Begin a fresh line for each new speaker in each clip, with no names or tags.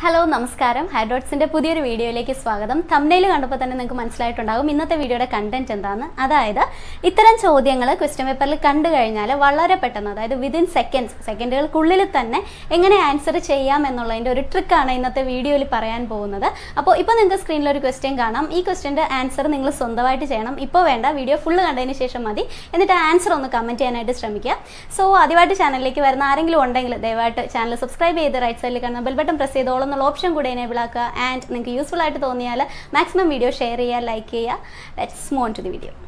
hello നമസ്കാരം ഹൈഡ്രോട്സിന്റെ പുതിയൊരു വീഡിയോയിലേക്ക് സ്വാഗതം തമ്മിൽ കണ്ടപ്പോൾ തന്നെ നിങ്ങൾക്ക് മനസ്സിലായിട്ടുണ്ടാകും ഇന്നത്തെ വീഡിയോയുടെ കണ്ടന്റ് എന്താണെന്ന് അതായത് ഇത്തരം ചോദ്യങ്ങൾ ക്വസ്റ്റ്യൻ പേപ്പറിൽ കണ്ടു കഴിഞ്ഞാൽ വളരെ പെട്ടെന്ന് അതായത് വിതിൻ സെക്കൻഡ്സ് സെക്കൻഡുകൾക്കുള്ളിൽ തന്നെ എങ്ങനെ ആൻസർ ചെയ്യാം എന്നുള്ളതിന്റെ ഒരു ട്രിക്കാണ് ഇന്നത്തെ വീഡിയോയിൽ പറയാൻ പോകുന്നത് അപ്പോൾ ഇപ്പോൾ നിങ്ങൾക്ക് സ്ക്രീനിൽ ഒരു ക്വസ്റ്റ്യൻ കാണാം ഈ ക്വസ്റ്റ്യൻ്റെ ആൻസർ നിങ്ങൾ സ്വന്തമായിട്ട് ചെയ്യണം ഇപ്പോൾ വേണ്ട വീഡിയോ ഫുള്ള് കണ്ടതിന് ശേഷം മതി എന്നിട്ട് ആൻസർ ഒന്ന് കമൻറ്റ് ചെയ്യാനായിട്ട് ശ്രമിക്കുക സോ ആദ്യമായിട്ട് ചാനലിലേക്ക് വരുന്ന ആരെങ്കിലും ഉണ്ടെങ്കിൽ ദയവായിട്ട് ചാനൽ സബ്സ്ക്രൈബ് ചെയ്ത് റൈറ്റ് സൈഡിൽ കാണുന്ന ബെൽ ബട്ടൺ പ്രസ് ചെയ്തോളം എന്നുള്ള ഓപ്ഷൻ കൂടെ എനേബിൾ ആക്കുക ആൻഡ് നിങ്ങൾക്ക് യൂസ്ഫുൾ ആയിട്ട് തോന്നിയാൽ മാക്സിമം വീഡിയോ ഷെയർ ചെയ്യുക ലൈക്ക് ചെയ്യുക let's move on to the video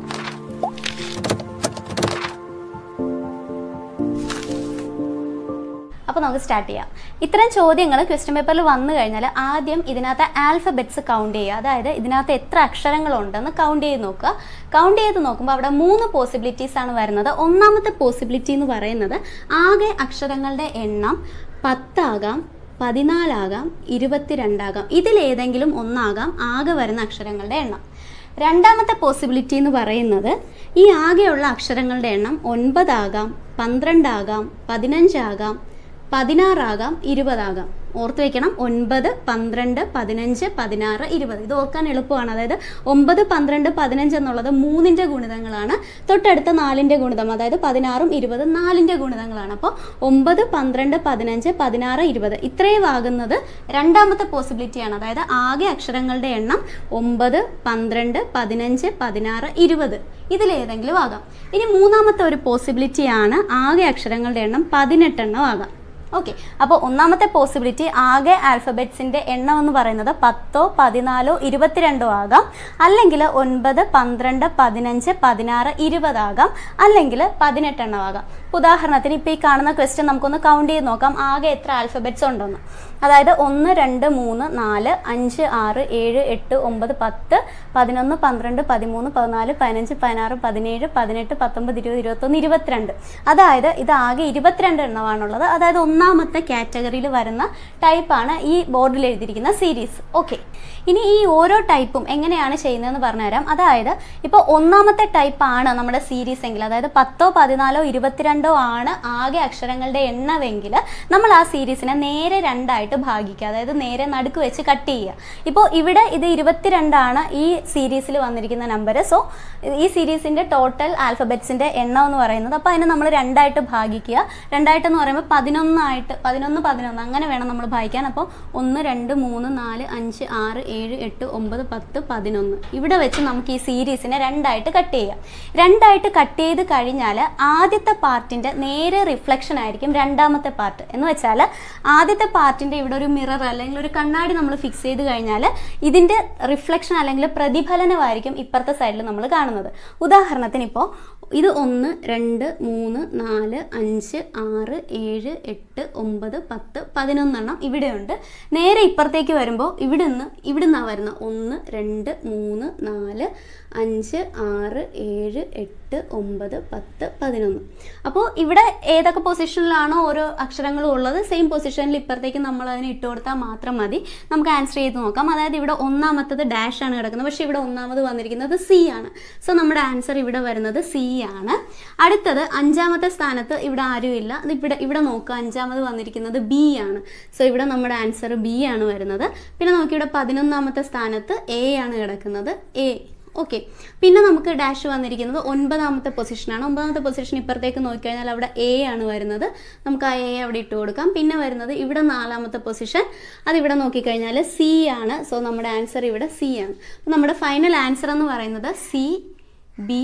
അപ്പോൾ നമുക്ക് സ്റ്റാർട്ട് ചെയ്യാം ഇത്തരം ചോദ്യങ്ങൾ ക്വസ്റ്റ്യൻ പേപ്പറിൽ വന്നു കഴിഞ്ഞാൽ ആദ്യം ഇതിനകത്ത് ആൽഫബറ്റ്സ് കൗണ്ട് ചെയ്യുക അതായത് ഇതിനകത്ത് എത്ര അക്ഷരങ്ങളുണ്ടെന്ന് കൗണ്ട് ചെയ്ത് നോക്കുക കൗണ്ട് ചെയ്ത് നോക്കുമ്പോൾ അവിടെ മൂന്ന് പോസിബിലിറ്റീസ് ആണ് വരുന്നത് ഒന്നാമത്തെ പോസിബിലിറ്റി എന്ന് പറയുന്നത് ആകെ അക്ഷരങ്ങളുടെ എണ്ണം പത്താകാം പതിനാലാകാം ഇരുപത്തിരണ്ടാകാം ഇതിലേതെങ്കിലും ഒന്നാകാം ആകെ വരുന്ന അക്ഷരങ്ങളുടെ എണ്ണം രണ്ടാമത്തെ പോസിബിലിറ്റി എന്ന് പറയുന്നത് ഈ ആകെയുള്ള അക്ഷരങ്ങളുടെ എണ്ണം ഒൻപതാകാം പന്ത്രണ്ടാകാം പതിനഞ്ചാകാം പതിനാറാകാം ഇരുപതാകാം ഓർത്ത് വെക്കണം ഒൻപത് പന്ത്രണ്ട് പതിനഞ്ച് പതിനാറ് ഇരുപത് ഇത് ഓർക്കാൻ എളുപ്പമാണ് അതായത് ഒമ്പത് പന്ത്രണ്ട് പതിനഞ്ച് എന്നുള്ളത് മൂന്നിൻ്റെ ഗുണിതങ്ങളാണ് തൊട്ടടുത്ത നാലിൻ്റെ ഗുണിതം അതായത് പതിനാറും ഇരുപത് നാലിൻ്റെ ഗുണിതങ്ങളാണ് അപ്പോൾ ഒമ്പത് പന്ത്രണ്ട് പതിനഞ്ച് പതിനാറ് ഇരുപത് ഇത്രയും ആകുന്നത് രണ്ടാമത്തെ പോസിബിലിറ്റിയാണ് അതായത് ആകെ അക്ഷരങ്ങളുടെ എണ്ണം ഒമ്പത് പന്ത്രണ്ട് പതിനഞ്ച് പതിനാറ് ഇരുപത് ഇതിലേതെങ്കിലും ആകാം ഇനി മൂന്നാമത്തെ ഒരു പോസിബിലിറ്റിയാണ് ആകെ അക്ഷരങ്ങളുടെ എണ്ണം പതിനെട്ടെണ്ണം ആകാം ഓക്കെ അപ്പോൾ ഒന്നാമത്തെ പോസിബിലിറ്റി ആകെ ആൽഫബറ്റ്സിൻ്റെ എണ്ണം എന്ന് പറയുന്നത് പത്തോ പതിനാലോ ഇരുപത്തിരണ്ടോ ആകാം അല്ലെങ്കിൽ ഒൻപത് പന്ത്രണ്ട് പതിനഞ്ച് പതിനാറ് ഇരുപതാകാം അല്ലെങ്കിൽ പതിനെട്ടെണ്ണം ആകാം ഉദാഹരണത്തിന് ഇപ്പോൾ ഈ കാണുന്ന ക്വസ്റ്റ്യൻ നമുക്കൊന്ന് കൗണ്ട് ചെയ്ത് നോക്കാം ആകെ എത്ര ആൽഫബറ്റ്സ് ഉണ്ടെന്ന് അതായത് ഒന്ന് രണ്ട് മൂന്ന് നാല് അഞ്ച് ആറ് ഏഴ് എട്ട് ഒമ്പത് പത്ത് പതിനൊന്ന് പന്ത്രണ്ട് പതിമൂന്ന് പതിനാല് പതിനഞ്ച് പതിനാറ് പതിനേഴ് പതിനെട്ട് പത്തൊമ്പത് ഇരുപത് ഇരുപത്തൊന്ന് ഇരുപത്തിരണ്ട് അതായത് ഇത് ആകെ ഇരുപത്തിരണ്ട് എണ്ണമാണുള്ളത് അതായത് ഒന്നാമത്തെ കാറ്റഗറിയിൽ വരുന്ന ടൈപ്പാണ് ഈ ബോർഡിൽ എഴുതിയിരിക്കുന്ന സീരീസ് ഓക്കെ ഇനി ഈ ഓരോ ടൈപ്പും എങ്ങനെയാണ് ചെയ്യുന്നതെന്ന് പറഞ്ഞുതരാം അതായത് ഇപ്പോൾ ഒന്നാമത്തെ ടൈപ്പാണ് നമ്മുടെ സീരീസ് എങ്കിൽ അതായത് പത്തോ പതിനാലോ ഇരുപത്തിരണ്ടോ ആണ് ആകെ അക്ഷരങ്ങളുടെ എണ്ണമെങ്കിൽ നമ്മൾ ആ സീരീസിനെ നേരെ രണ്ടായിട്ട് ഭാഗിക്കുക അതായത് നേരെ നടുക്ക് വെച്ച് കട്ട് ചെയ്യുക ഇപ്പോൾ ഇവിടെ ഇത് ഇരുപത്തിരണ്ടാണ് ഈ സീരീസിൽ വന്നിരിക്കുന്ന നമ്പർ സോ ഈ സീരീസിൻ്റെ ടോട്ടൽ ആൽഫബറ്റ്സിൻ്റെ എണ്ണം എന്ന് പറയുന്നത് അപ്പോൾ അതിനെ നമ്മൾ രണ്ടായിട്ട് ഭാഗിക്കുക രണ്ടായിട്ടെന്ന് പറയുമ്പോൾ പതിനൊന്നായിട്ട് പതിനൊന്ന് പതിനൊന്ന് അങ്ങനെ വേണം നമ്മൾ ഭാഗിക്കാൻ അപ്പോൾ ഒന്ന് രണ്ട് മൂന്ന് നാല് അഞ്ച് ആറ് ഏഴ് എട്ട് ഒമ്പത് പത്ത് പതിനൊന്ന് ഇവിടെ വെച്ച് നമുക്ക് ഈ സീരീസിനെ രണ്ടായിട്ട് കട്ട് ചെയ്യാം രണ്ടായിട്ട് കട്ട് ചെയ്ത് കഴിഞ്ഞാൽ ആദ്യത്തെ പാർട്ടിൻ്റെ നേരെ റിഫ്ലക്ഷൻ ആയിരിക്കും രണ്ടാമത്തെ പാർട്ട് എന്ന് വെച്ചാൽ ആദ്യത്തെ പാർട്ടിൻ്റെ ഇവിടെ ഒരു മിറർ അല്ലെങ്കിൽ ഒരു കണ്ണാടി നമ്മൾ ഫിക്സ് ചെയ്ത് കഴിഞ്ഞാൽ ഇതിൻ്റെ റിഫ്ലക്ഷൻ അല്ലെങ്കിൽ പ്രതിഫലനമായിരിക്കും ഇപ്പുറത്തെ സൈഡിൽ നമ്മൾ കാണുന്നത് ഉദാഹരണത്തിന് ഇപ്പോൾ ഇത് ഒന്ന് രണ്ട് മൂന്ന് നാല് അഞ്ച് ആറ് ഏഴ് എട്ട് ഒമ്പത് പത്ത് പതിനൊന്നെണ്ണം ഇവിടെയുണ്ട് നേരെ ഇപ്പുറത്തേക്ക് വരുമ്പോൾ ഇവിടുന്ന് ഇവിടുന്നാണ് വരുന്നത് ഒന്ന് രണ്ട് മൂന്ന് നാല് അഞ്ച് ആറ് ഏഴ് എട്ട് ഒമ്പത് പത്ത് പതിനൊന്ന് അപ്പോൾ ഇവിടെ ഏതൊക്കെ പൊസിഷനിലാണോ ഓരോ അക്ഷരങ്ങളും ഉള്ളത് സെയിം പൊസിഷനിൽ ഇപ്പുറത്തേക്ക് നമ്മൾ അതിന് ഇട്ട് കൊടുത്താൽ മാത്രം മതി നമുക്ക് ആൻസർ ചെയ്ത് നോക്കാം അതായത് ഇവിടെ ഒന്നാമത്തത് ഡാഷ് ആണ് കിടക്കുന്നത് പക്ഷേ ഇവിടെ ഒന്നാമത് വന്നിരിക്കുന്നത് സി ആണ് സോ നമ്മുടെ ആൻസർ ഇവിടെ വരുന്നത് സി ആണ് അടുത്തത് അഞ്ചാമത്തെ സ്ഥാനത്ത് ഇവിടെ ആരുമില്ല ഇത് ഇവിടെ ഇവിടെ നോക്കുക അഞ്ചാമത് വന്നിരിക്കുന്നത് ബി ആണ് സോ ഇവിടെ നമ്മുടെ ആൻസർ ബി ആണ് വരുന്നത് പിന്നെ നോക്കിയുടെ പതിനൊന്നാമത്തെ സ്ഥാനത്ത് എ ആണ് കിടക്കുന്നത് എ ഓക്കെ പിന്നെ നമുക്ക് ഡാഷ് വന്നിരിക്കുന്നത് ഒൻപതാമത്തെ പൊസിഷനാണ് ഒമ്പതാമത്തെ പൊസിഷൻ ഇപ്പുറത്തേക്ക് നോക്കിക്കഴിഞ്ഞാൽ അവിടെ എ ആണ് വരുന്നത് നമുക്ക് ആ എ അവിടെ ഇട്ട് കൊടുക്കാം പിന്നെ വരുന്നത് ഇവിടെ നാലാമത്തെ പൊസിഷൻ അതിവിടെ നോക്കിക്കഴിഞ്ഞാൽ സി ആണ് സോ നമ്മുടെ ആൻസർ ഇവിടെ സി ആണ് അപ്പോൾ നമ്മുടെ ഫൈനൽ ആൻസർ എന്ന് പറയുന്നത് C B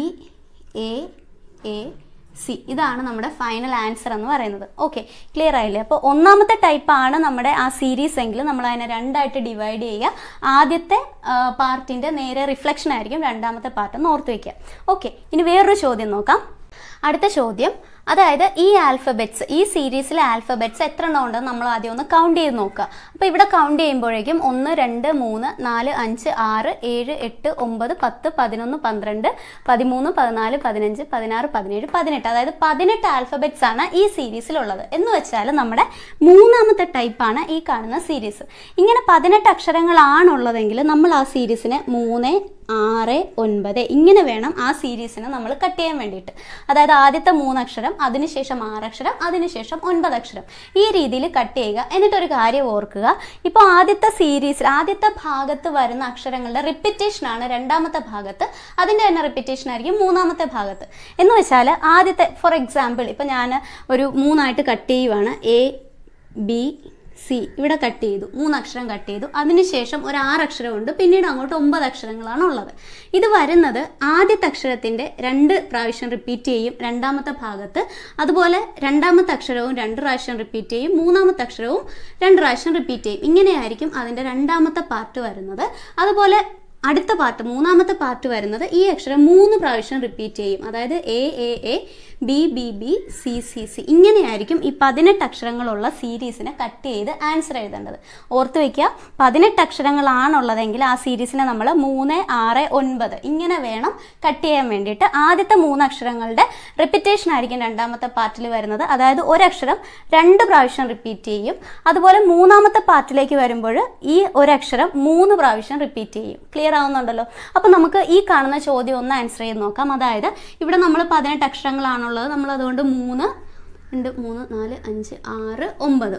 A A C ഇതാണ് നമ്മുടെ ഫൈനൽ ആൻസർ എന്ന് പറയുന്നത് ഓക്കെ ക്ലിയർ ആയില്ലേ അപ്പോൾ ഒന്നാമത്തെ ടൈപ്പാണ് നമ്മുടെ ആ സീരീസ് എങ്കിൽ നമ്മൾ അതിനെ രണ്ടായിട്ട് ഡിവൈഡ് ചെയ്യുക ആദ്യത്തെ പാർട്ടിൻ്റെ നേരെ റിഫ്ലക്ഷൻ ആയിരിക്കും രണ്ടാമത്തെ പാർട്ട് എന്ന് ഓർത്ത് വയ്ക്കുക ഓക്കെ ഇനി വേറൊരു ചോദ്യം നോക്കാം അടുത്ത ചോദ്യം അതായത് ഈ ആൽഫബറ്റ്സ് ഈ സീരീസിലെ ആൽഫബറ്റ്സ് എത്ര എണ്ണം ഉണ്ടെന്ന് നമ്മൾ ആദ്യം ഒന്ന് കൗണ്ട് ചെയ്ത് നോക്കുക അപ്പോൾ ഇവിടെ കൗണ്ട് ചെയ്യുമ്പോഴേക്കും ഒന്ന് രണ്ട് മൂന്ന് നാല് അഞ്ച് ആറ് ഏഴ് എട്ട് ഒമ്പത് പത്ത് പതിനൊന്ന് പന്ത്രണ്ട് പതിമൂന്ന് പതിനാല് പതിനഞ്ച് പതിനാറ് പതിനേഴ് പതിനെട്ട് അതായത് പതിനെട്ട് ആൽഫബറ്റ്സ് ആണ് ഈ സീരീസിലുള്ളത് എന്ന് വെച്ചാൽ നമ്മുടെ മൂന്നാമത്തെ ടൈപ്പാണ് ഈ കാണുന്ന സീരീസ് ഇങ്ങനെ പതിനെട്ട് അക്ഷരങ്ങളാണുള്ളതെങ്കിൽ നമ്മൾ ആ സീരീസിനെ മൂന്ന് ആറ് ഒൻപത് ഇങ്ങനെ വേണം ആ സീരീസിനെ നമ്മൾ കട്ട് ചെയ്യാൻ വേണ്ടിയിട്ട് അതായത് അതായത് ആദ്യത്തെ മൂന്നക്ഷരം അതിനുശേഷം ആറക്ഷരം അതിനുശേഷം ഒൻപതക്ഷരം ഈ രീതിയിൽ കട്ട് ചെയ്യുക എന്നിട്ടൊരു കാര്യം ഓർക്കുക ഇപ്പോൾ ആദ്യത്തെ സീരീസിൽ ആദ്യത്തെ ഭാഗത്ത് വരുന്ന അക്ഷരങ്ങളുടെ റിപ്പിറ്റേഷൻ ആണ് രണ്ടാമത്തെ ഭാഗത്ത് അതിൻ്റെ തന്നെ റിപ്പിറ്റേഷൻ ആയിരിക്കും മൂന്നാമത്തെ ഭാഗത്ത് എന്ന് വെച്ചാൽ ആദ്യത്തെ ഫോർ എക്സാമ്പിൾ ഇപ്പം ഞാൻ ഒരു മൂന്നായിട്ട് കട്ട് ചെയ്യുവാണ് എ ബി സി ഇവിടെ കട്ട് ചെയ്തു മൂന്നക്ഷരം കട്ട് ചെയ്തു അതിനുശേഷം ഒരു ആറക്ഷരമുണ്ട് പിന്നീട് അങ്ങോട്ട് ഒമ്പത് അക്ഷരങ്ങളാണ് ഉള്ളത് ഇത് വരുന്നത് ആദ്യത്തെ അക്ഷരത്തിൻ്റെ രണ്ട് പ്രാവശ്യം റിപ്പീറ്റ് ചെയ്യും രണ്ടാമത്തെ ഭാഗത്ത് അതുപോലെ രണ്ടാമത്തെ അക്ഷരവും രണ്ട് പ്രാവശ്യം റിപ്പീറ്റ് ചെയ്യും മൂന്നാമത്തെ അക്ഷരവും രണ്ട് പ്രാവശ്യം റിപ്പീറ്റ് ചെയ്യും ഇങ്ങനെയായിരിക്കും അതിൻ്റെ രണ്ടാമത്തെ പാർട്ട് വരുന്നത് അതുപോലെ അടുത്ത പാർട്ട് മൂന്നാമത്തെ പാർട്ട് വരുന്നത് ഈ അക്ഷരം മൂന്ന് പ്രാവശ്യം റിപ്പീറ്റ് ചെയ്യും അതായത് A A A B B B C C C ഇങ്ങനെയായിരിക്കും ഈ പതിനെട്ട് അക്ഷരങ്ങളുള്ള സീരീസിനെ കട്ട് ചെയ്ത് ആൻസർ എഴുതേണ്ടത് ഓർത്ത് വയ്ക്കുക പതിനെട്ട് അക്ഷരങ്ങളാണുള്ളതെങ്കിൽ ആ സീരീസിനെ നമ്മൾ മൂന്ന് ആറ് ഒൻപത് ഇങ്ങനെ വേണം കട്ട് ചെയ്യാൻ വേണ്ടിയിട്ട് ആദ്യത്തെ മൂന്ന് അക്ഷരങ്ങളുടെ റിപ്പിറ്റേഷൻ ആയിരിക്കും രണ്ടാമത്തെ പാർട്ടിൽ വരുന്നത് അതായത് ഒരക്ഷരം രണ്ട് പ്രാവശ്യം റിപ്പീറ്റ് ചെയ്യും അതുപോലെ മൂന്നാമത്തെ പാർട്ടിലേക്ക് വരുമ്പോൾ ഈ ഒരക്ഷരം മൂന്ന് പ്രാവശ്യം റിപ്പീറ്റ് ചെയ്യും ക്ലിയർ ആവുന്നുണ്ടല്ലോ അപ്പോൾ നമുക്ക് ഈ കാണുന്ന ചോദ്യം ഒന്ന് ആൻസർ ചെയ്ത് നോക്കാം അതായത് ഇവിടെ നമ്മൾ പതിനെട്ട് അക്ഷരങ്ങളാണുള്ളത് നമ്മൾ അതുകൊണ്ട് മൂന്ന് രണ്ട് മൂന്ന് നാല് അഞ്ച് ആറ് ഒമ്പത്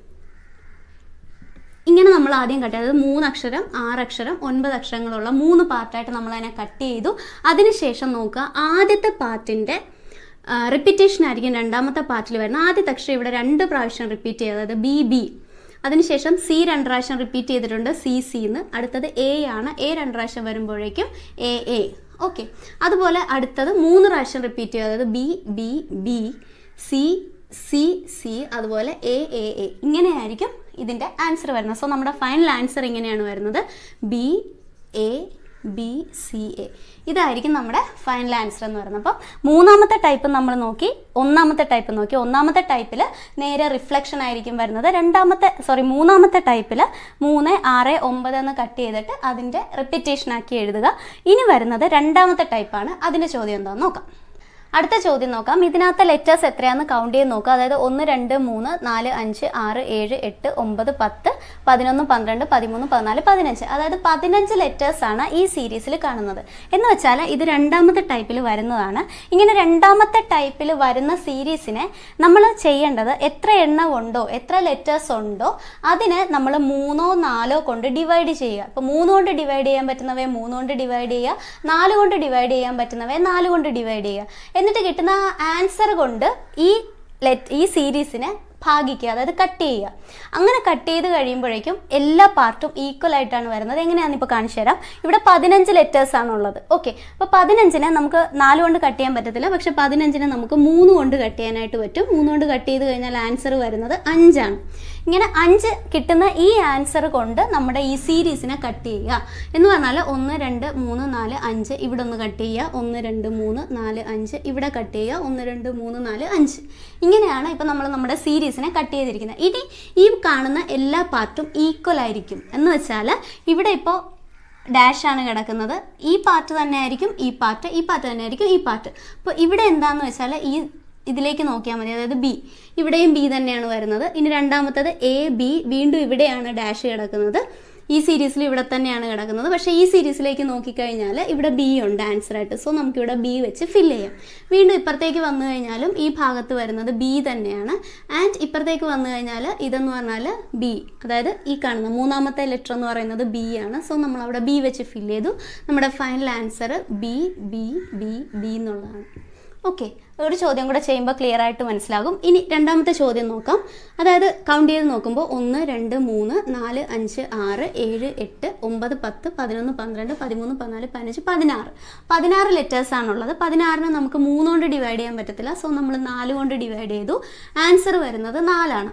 ഇങ്ങനെ നമ്മൾ ആദ്യം കട്ട് ചെയ്തത് മൂന്ന് അക്ഷരം ആറ് അക്ഷരം ഒൻപത് അക്ഷരങ്ങളുള്ള മൂന്ന് പാർട്ടായിട്ട് നമ്മൾ അതിനെ കട്ട് ചെയ്തു അതിനുശേഷം നോക്കുക ആദ്യത്തെ പാർട്ടിൻ്റെ റിപ്പീറ്റേഷൻ ആയിരിക്കും രണ്ടാമത്തെ പാർട്ടിൽ വരുന്നത് ആദ്യത്തെ അക്ഷരം ഇവിടെ രണ്ട് പ്രാവശ്യം റിപ്പീറ്റ് ചെയ്യുക അതായത് ബി ബി അതിനുശേഷം സി രണ്ട് പ്രാവശ്യം റിപ്പീറ്റ് ചെയ്തിട്ടുണ്ട് സി സി എന്ന് അടുത്തത് എ ആണ് എ രണ്ട് പ്രാവശ്യം വരുമ്പോഴേക്കും എ എ ഓക്കെ അതുപോലെ അടുത്തത് മൂന്ന് പ്രാവശ്യം റിപ്പീറ്റ് ചെയ്യുക അതായത് B B B C C C അതുപോലെ എ എ എ ഇങ്ങനെയായിരിക്കും ഇതിൻ്റെ ആൻസർ വരുന്നത് സോ നമ്മുടെ ഫൈനൽ ആൻസർ ഇങ്ങനെയാണ് വരുന്നത് B A B C A ഇതായിരിക്കും നമ്മുടെ ഫൈനൽ ആൻസർ എന്ന് പറയുന്നത് അപ്പം മൂന്നാമത്തെ ടൈപ്പ് നമ്മൾ നോക്കി ഒന്നാമത്തെ ടൈപ്പ് നോക്കി ഒന്നാമത്തെ ടൈപ്പിൽ നേരെ റിഫ്ലക്ഷൻ ആയിരിക്കും വരുന്നത് രണ്ടാമത്തെ സോറി മൂന്നാമത്തെ ടൈപ്പിൽ മൂന്ന് ആറ് ഒമ്പത് എന്ന് കട്ട് ചെയ്തിട്ട് അതിൻ്റെ റിപ്പീറ്റേഷൻ ആക്കി എഴുതുക ഇനി വരുന്നത് രണ്ടാമത്തെ ടൈപ്പാണ് അതിൻ്റെ ചോദ്യം എന്താണെന്ന് നോക്കാം അടുത്ത ചോദ്യം നോക്കാം ഇതിനകത്തെ ലെറ്റേഴ്സ് എത്രയാണെന്ന് കൗണ്ട് ചെയ്ത് നോക്കുക അതായത് ഒന്ന് രണ്ട് മൂന്ന് നാല് അഞ്ച് ആറ് ഏഴ് എട്ട് ഒമ്പത് പത്ത് പതിനൊന്ന് പന്ത്രണ്ട് പതിമൂന്ന് പതിനാല് പതിനഞ്ച് അതായത് പതിനഞ്ച് ലെറ്റേഴ്സ് ആണ് ഈ സീരീസിൽ കാണുന്നത് എന്ന് വെച്ചാൽ ഇത് രണ്ടാമത്തെ ടൈപ്പിൽ വരുന്നതാണ് ഇങ്ങനെ രണ്ടാമത്തെ ടൈപ്പിൽ വരുന്ന സീരീസിനെ നമ്മൾ ചെയ്യേണ്ടത് എത്ര എണ്ണം ഉണ്ടോ എത്ര ലെറ്റേഴ്സ് ഉണ്ടോ അതിനെ നമ്മൾ മൂന്നോ നാലോ കൊണ്ട് ഡിവൈഡ് ചെയ്യുക ഇപ്പോൾ മൂന്ന് കൊണ്ട് ഡിവൈഡ് ചെയ്യാൻ പറ്റുന്നവയെ മൂന്ന് കൊണ്ട് ഡിവൈഡ് ചെയ്യുക നാല് കൊണ്ട് ഡിവൈഡ് ചെയ്യാൻ പറ്റുന്നവയെ നാല് കൊണ്ട് ഡിവൈഡ് ചെയ്യുക എന്നിട്ട് കിട്ടുന്ന ആൻസർ കൊണ്ട് ഈ ലെറ്റ് ഈ സീരീസിനെ ഭാഗിക്കുക അതായത് കട്ട് ചെയ്യുക അങ്ങനെ കട്ട് ചെയ്ത് കഴിയുമ്പോഴേക്കും എല്ലാ പാർട്ടും ഈക്വൽ ആയിട്ടാണ് വരുന്നത് എങ്ങനെയാണെന്ന് ഇപ്പോൾ കാണിച്ചു തരാം ഇവിടെ പതിനഞ്ച് ലെറ്റേഴ്സ് ആണുള്ളത് ഓക്കെ അപ്പോൾ പതിനഞ്ചിനെ നമുക്ക് നാല് കൊണ്ട് കട്ട് ചെയ്യാൻ പറ്റത്തില്ല പക്ഷെ പതിനഞ്ചിനെ നമുക്ക് മൂന്ന് കൊണ്ട് കട്ട് ചെയ്യാനായിട്ട് പറ്റും മൂന്ന് കൊണ്ട് കട്ട് ചെയ്ത് കഴിഞ്ഞാൽ ആൻസർ വരുന്നത് അഞ്ചാണ് ഇങ്ങനെ അഞ്ച് കിട്ടുന്ന ഈ ആൻസർ കൊണ്ട് നമ്മുടെ ഈ സീരീസിനെ കട്ട് ചെയ്യുക എന്ന് പറഞ്ഞാൽ ഒന്ന് രണ്ട് മൂന്ന് നാല് അഞ്ച് ഇവിടെ ഒന്ന് കട്ട് ചെയ്യുക ഒന്ന് രണ്ട് മൂന്ന് നാല് അഞ്ച് ഇവിടെ കട്ട് ചെയ്യുക ഒന്ന് രണ്ട് മൂന്ന് നാല് അഞ്ച് ഇങ്ങനെയാണ് ഇപ്പം നമ്മൾ നമ്മുടെ സീരീസിനെ കട്ട് ചെയ്തിരിക്കുന്നത് ഇനി ഈ കാണുന്ന എല്ലാ പാർട്ടും ഈക്വൽ ആയിരിക്കും എന്ന് വെച്ചാൽ ഇവിടെ ഇപ്പോൾ ഡാഷ് ആണ് കിടക്കുന്നത് ഈ പാർട്ട് തന്നെ ആയിരിക്കും ഈ പാർട്ട് ഈ പാർട്ട് തന്നെ ആയിരിക്കും ഈ പാർട്ട് അപ്പോൾ ഇവിടെ എന്താണെന്ന് വെച്ചാൽ ഈ ഇതിലേക്ക് നോക്കിയാൽ മതി അതായത് ബി ഇവിടെയും ബി തന്നെയാണ് വരുന്നത് ഇനി രണ്ടാമത്തത് എ ബി വീണ്ടും ഇവിടെയാണ് ഡാഷ് കിടക്കുന്നത് ഈ സീരീസിൽ ഇവിടെ തന്നെയാണ് കിടക്കുന്നത് പക്ഷേ ഈ സീരീസിലേക്ക് നോക്കിക്കഴിഞ്ഞാൽ ഇവിടെ ബി ഉണ്ട് ആൻസർ ആയിട്ട് സോ നമുക്കിവിടെ ബി വെച്ച് ഫില്ല് ചെയ്യാം വീണ്ടും ഇപ്പുറത്തേക്ക് വന്നു കഴിഞ്ഞാലും ഈ ഭാഗത്ത് വരുന്നത് ബി തന്നെയാണ് ആൻഡ് ഇപ്പുറത്തേക്ക് വന്നു കഴിഞ്ഞാൽ ഇതെന്ന് പറഞ്ഞാൽ ബി അതായത് ഈ കാണുന്ന മൂന്നാമത്തെ ലെറ്റർ എന്ന് പറയുന്നത് ബി ആണ് സോ നമ്മൾ അവിടെ ബി വെച്ച് ഫില്ല് ചെയ്തു നമ്മുടെ final answer B B B B എന്നുള്ളതാണ് ഓക്കെ ഒരു ചോദ്യം കൂടെ ചെയ്യുമ്പോൾ ക്ലിയർ ആയിട്ട് മനസ്സിലാകും ഇനി രണ്ടാമത്തെ ചോദ്യം നോക്കാം അതായത് കൗണ്ട് ചെയ്ത് നോക്കുമ്പോൾ ഒന്ന് രണ്ട് മൂന്ന് നാല് അഞ്ച് ആറ് ഏഴ് എട്ട് ഒമ്പത് പത്ത് പതിനൊന്ന് പന്ത്രണ്ട് പതിമൂന്ന് പതിനാല് പതിനഞ്ച് പതിനാറ് പതിനാറ് ലെറ്റേഴ്സ് ആണുള്ളത് പതിനാറിന് നമുക്ക് മൂന്ന് കൊണ്ട് ഡിവൈഡ് ചെയ്യാൻ പറ്റത്തില്ല സോ നമ്മൾ നാല് കൊണ്ട് ഡിവൈഡ് ചെയ്തു ആൻസർ വരുന്നത് നാലാണ്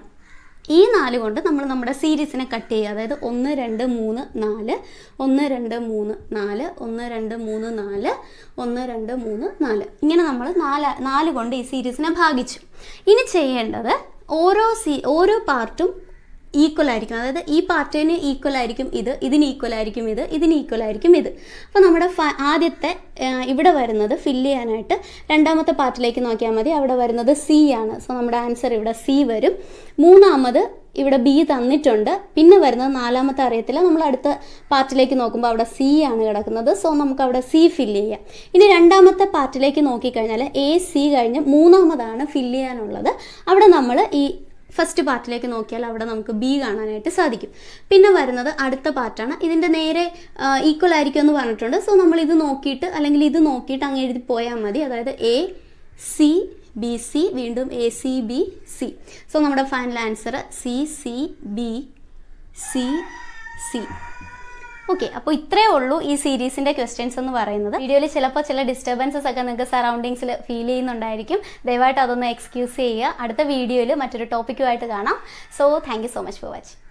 ഈ നാല് കൊണ്ട് നമ്മൾ നമ്മുടെ സീരീസിനെ കട്ട് ചെയ്യുക അതായത് ഒന്ന് രണ്ട് മൂന്ന് നാല് ഒന്ന് രണ്ട് മൂന്ന് നാല് ഒന്ന് രണ്ട് മൂന്ന് നാല് ഒന്ന് രണ്ട് മൂന്ന് നാല് ഇങ്ങനെ നമ്മൾ നാല് നാല് കൊണ്ട് ഈ സീരീസിനെ ഭാഗിച്ചു ഇനി ചെയ്യേണ്ടത് ഓരോ സീ ഓരോ പാർട്ടും ഈക്വൽ ആയിരിക്കും അതായത് ഈ പാർട്ടിന് ഈക്വൽ ആയിരിക്കും ഇത് ഇതിന് ഈക്വൽ ആയിരിക്കും ഇത് ഇതിന് ഈക്വൽ ആയിരിക്കും ഇത് അപ്പോൾ നമ്മുടെ ഫ- ആദ്യത്തെ ആ, ഇവിടെ വരുന്നത് ഫില്ല് ചെയ്യാനായിട്ട് രണ്ടാമത്തെ പാർട്ടിലേക്ക് നോക്കിയാൽ മതി അവിടെ വരുന്നത് സി ആണ് സോ നമ്മുടെ ആൻസർ ഇവിടെ സി വരും മൂന്നാമത് ഇവിടെ ബി തന്നിട്ടുണ്ട് പിന്നെ വരുന്നത് നാലാമത്തെ അറിയത്തില്ല നമ്മൾ അടുത്ത പാർട്ടിലേക്ക് നോക്കുമ്പോൾ അവിടെ സി ആണ് കിടക്കുന്നത് സോ നമുക്ക് അവിടെ സി ഫില്ല് ചെയ്യാം ഇനി രണ്ടാമത്തെ പാർട്ടിലേക്ക് നോക്കിക്കഴിഞ്ഞാൽ എ സി കഴിഞ്ഞ് മൂന്നാമതാണ് ഫില്ല് ചെയ്യാനുള്ളത് അവിടെ നമ്മൾ ഈ ഫസ്റ്റ് പാർട്ടിലേക്ക് നോക്കിയാൽ അവിടെ നമുക്ക് ബി കാണാനായിട്ട് സാധിക്കും പിന്നെ വരുന്നത് അടുത്ത പാർട്ടാണ് ഇതിൻ്റെ നേരെ ഈക്വൽ ആയിരിക്കും എന്ന് പറഞ്ഞിട്ടുണ്ട് സോ നമ്മൾ ഇത് നോക്കിയിട്ട് അല്ലെങ്കിൽ ഇത് നോക്കിയിട്ട് അങ്ങ് എഴുതി പോയാൽ മതി അതായത് എ സി ബി സി വീണ്ടും A C B C so നമ്മുടെ final answer C C B C C okay അപ്പോൾ ഇത്രയേ ഉള്ളൂ ഈ സീരീസിന്റെ ക്വസ്റ്റ്യൻസ് എന്ന് പറയുന്നത് വീഡിയോയിൽ ചിലപ്പോൾ ചില ഡിസ്റ്റർബൻസസ് ഒക്കെ നിങ്ങൾക്ക് സറൗണ്ടിങ്സിൽ ഫീൽ ചെയ്യുന്നുണ്ടായിരിക്കും ദയവായിട്ട് അതൊന്ന് എക്സ്ക്യൂസ് ചെയ്യുക അടുത്ത വീഡിയോയിൽ മറ്റൊരു ടോപ്പിക്കുമായിട്ട് കാണാം so thank you so much for watching